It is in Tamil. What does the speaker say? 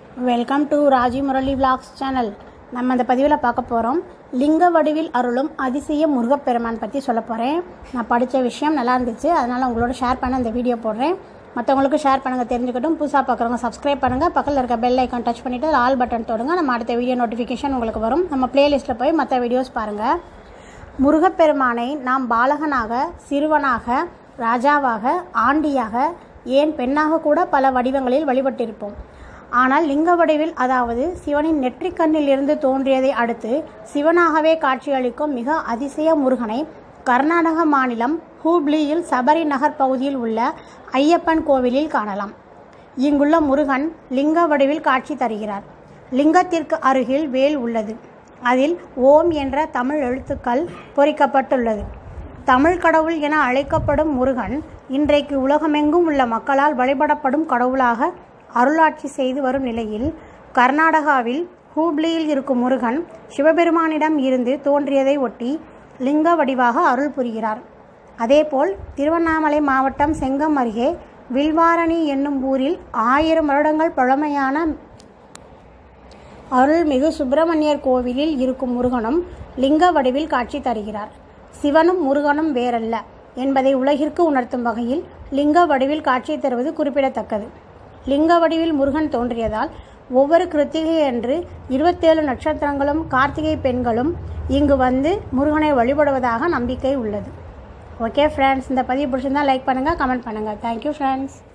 welcome to Raji Murali vlogs channel நம்ம இந்த பதிவில் பார்க்க போகிறோம் லிங்க வடிவில் அருளும் அதிசய முருகப்பெருமான் பற்றி சொல்ல போகிறேன் நான் படித்த விஷயம் நல்லா இருந்துச்சு அதனால் உங்களோட ஷேர் பண்ண இந்த வீடியோ போடுறேன் மற்றவங்களுக்கு ஷேர் பண்ணுங்கள் தெரிஞ்சுக்கட்டும் புதுசாக பார்க்குறவங்க சப்ஸ்கிரைப் பண்ணுங்கள் பக்கத்தில் இருக்க பெல் ஐக்கான் டச் பண்ணிவிட்டு ஆல் பட்டன் தொடுங்க நம்ம அடுத்த வீடியோ நோட்டிஃபிகேஷன் உங்களுக்கு வரும் நம்ம பிளேலிஸ்ட்டில் போய் மற்ற வீடியோஸ் பாருங்கள் முருகப்பெருமானை நாம் பாலகனாக சிறுவனாக ராஜாவாக ஆண்டியாக ஏன் பெண்ணாக கூட பல வடிவங்களில் வழிபட்டிருப்போம் ஆனால் லிங்க வடிவில் அதாவது சிவனின் நெற்றிக்கண்ணில் இருந்து தோன்றியதை அடுத்து சிவனாகவே காட்சியளிக்கும் மிக அதிசய முருகனை கர்நாடக மாநிலம் ஹூப்ளியில் சபரி நகர் பகுதியில் உள்ள ஐயப்பன் கோவிலில் காணலாம் இங்குள்ள முருகன் லிங்க வடிவில் காட்சி தருகிறார் லிங்கத்திற்கு அருகில் வேல் உள்ளது அதில் ஓம் என்ற தமிழ் எழுத்துக்கள் பொறிக்கப்பட்டுள்ளது தமிழ் கடவுள் என அழைக்கப்படும் முருகன் இன்றைக்கு உலகமெங்கும் உள்ள மக்களால் வழிபடப்படும் கடவுளாக அருளாட்சி செய்து வரும் நிலையில் கர்நாடகாவில் ஹூப்ளியில் இருக்கும் முருகன் சிவபெருமானிடம் இருந்து தோன்றியதை ஒட்டி லிங்க வடிவாக அருள் புரிகிறார் அதேபோல் திருவண்ணாமலை மாவட்டம் செங்கம் அருகே வில்வாரணி என்னும் ஊரில் ஆயிரம் வருடங்கள் பழமையான அருள்மிகு சுப்பிரமணியர் கோவிலில் இருக்கும் முருகனும் லிங்க வடிவில் காட்சி தருகிறார் சிவனும் முருகனும் வேறல்ல என்பதை உலகிற்கு உணர்த்தும் வகையில் லிங்க வடிவில் காட்சி தருவது குறிப்பிடத்தக்கது லிங்க வடிவில் முருகன் தோன்றியதால் ஒவ்வொரு கிருத்திகை அன்று இருபத்தேழு நட்சத்திரங்களும் கார்த்திகை பெண்களும் இங்கு வந்து முருகனை வழிபடுவதாக நம்பிக்கை உள்ளது ஓகே ஃப்ரெண்ட்ஸ் இந்த பதிவு பிடிச்சிருந்தா லைக் பண்ணுங்கள் கமெண்ட் பண்ணுங்கள் தேங்க்யூ ஃப்ரெண்ட்ஸ்